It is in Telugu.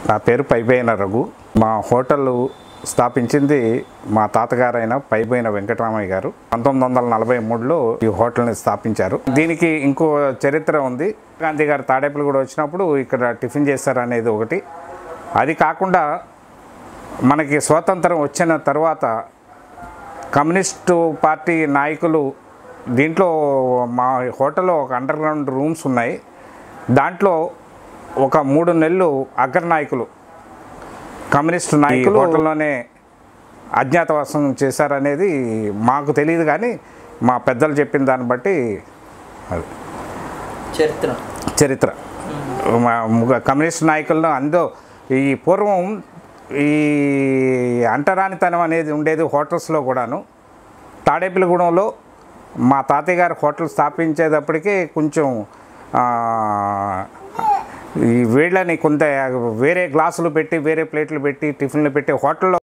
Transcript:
నా పేరు పైబోయిన రఘు మా హోటల్ స్థాపించింది మా తాతగారైన పైబోయిన వెంకటరామయ్య గారు పంతొమ్మిది వందల నలభై మూడులో ఈ హోటల్ని స్థాపించారు దీనికి ఇంకో చరిత్ర ఉంది గాంధీ గారు తాడేపల్లి కూడా వచ్చినప్పుడు ఇక్కడ టిఫిన్ చేస్తారు అనేది ఒకటి అది కాకుండా మనకి స్వాతంత్రం వచ్చిన తర్వాత కమ్యూనిస్టు పార్టీ నాయకులు దీంట్లో మా హోటల్లో ఒక అండర్ గ్రౌండ్ రూమ్స్ ఉన్నాయి దాంట్లో ఒక మూడు నెలలు అగ్రనాయకులు కమ్యూనిస్టు నాయకులు హోటల్లోనే అజ్ఞాతవాసం చేశారనేది మాకు తెలియదు కానీ మా పెద్దలు చెప్పిన దాన్ని బట్టి అది చరిత్ర చరిత్ర మా ముగ- కమ్యూనిస్ట్ నాయకులను అందో ఈ పూర్వం ఈ అంటరానితనం అనేది ఉండేది హోటల్స్లో కూడాను తాడేపల్లిగూడెంలో మా తాతయ్య గారు హోటల్ స్థాపించేటప్పటికి కొంచెం ఆ, ఈ వీళ్ళని కొంత వేరే గ్లాసులు పెట్టి వేరే ప్లేట్లు పెట్టి టిఫిన్లు పెట్టి హోటల్లో